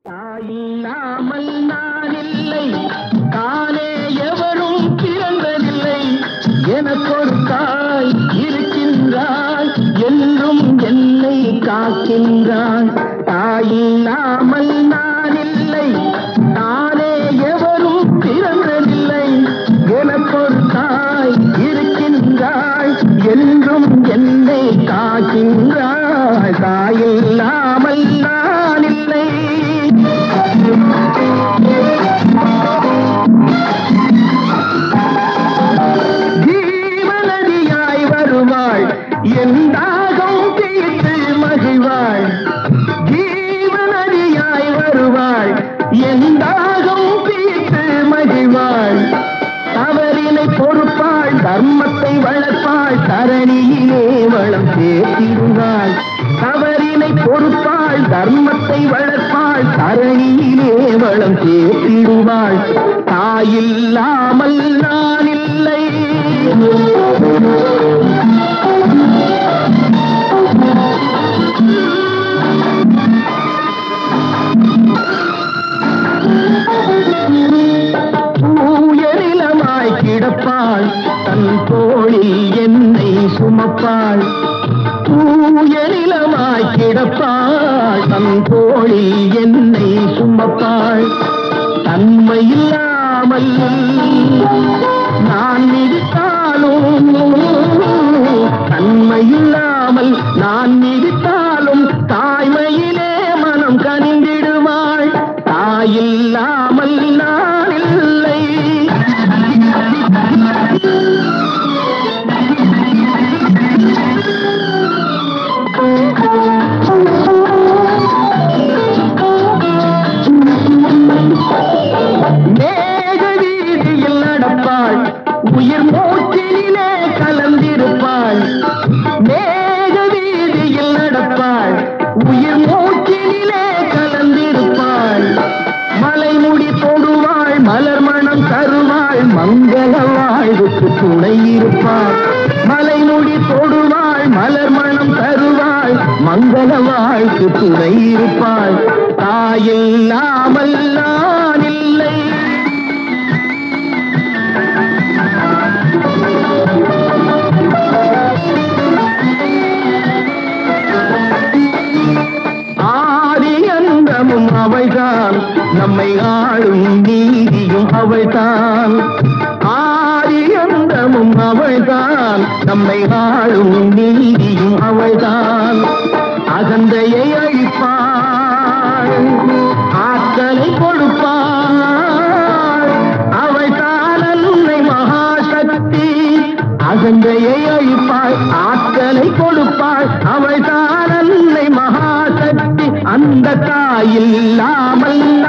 தாயில்லாமல் நான் இல்லை தானே எவரும் பிறந்ததில்லை எனக்கொரு தாய் இருக்கின்றாள் என்றும் என்னை காக்கின்றாள் தாயில்லாமல் நான் இல்லை தானே எவரும் பிறந்ததில்லை எனக்கொரு தாய் இருக்கின்றாள் என்றும் என்னை காக்கின்றாள் தாயில்லாமல் நான் இல்லை ஜீவநதியாய் வருவாள் என் தாகம் தீர்த்து மகிழ்வாள் ஜீவநதியாய் வருவாள் என் தாகம் தீர்த்து மகிழ்வாள் தவறினை பொறுப்பாள் தர்மத்தை வளர்ப்பாள் தரணியிலே வளம் சேர்த்திடுவாள் தவறினை பொறுப்பாள் தர்மத்தை வளர்ப்பாள் தரணியிலே வளம் சேர்த்திடுவாள் தாயில்லாமல் நான் இல்லை தூயரிலமாய் கிடப்பாள் தன் தோளில் என்னை சுமப்பாள் தூயரிலமாய் கிடப்பாள் தன் தோளில் என்னை சுமப்பாள் தன்மையில்லாமல் நான் மிதித்தாலும் தன்மையில்லாமல் நான் மிதித்தாலும் தாய்மையிலே மனம் கனிந்திடுவாள் தாயில்லாமல் நான் இல்லை மேக வீதியில் நடப்பாள் உயிர் மூச்சிலே கலந்திருப்பாள் மேக வீதியில் நடப்பாள் உயிர் மூச்சிலே கலந்திருப்பாள் மலைமுடி தொடுவாள் மலர் மணம் தருவாள் மங்கள வாழ்வுக்கு துணை இருப்பாள் மலைமுடி தொடுவாள் மலர் மணம் தருவாள் மங்கள வாழ்க்கு துணை இருப்பாள் தாயில்லாமல் நான் இல்லை ஆதி அந்தமும் அவள்தான் நம்மை ஆளும் நீதியும் அவள்தான் ஆதி அந்தமும் அவள்தான் நம்மை ஆளும் நீதியும் அவள்தான் அகந்தையை அழிப்பாள் ஆற்றலை கொடுப்பாள் அவள்தான் அன்னை மகாசக்தி அகந்தையை அழிப்பாள் ஆற்றலை கொடுப்பாள் அவள் தான் அன்னை மகாசக்தி அந்த தாயில்லாமல்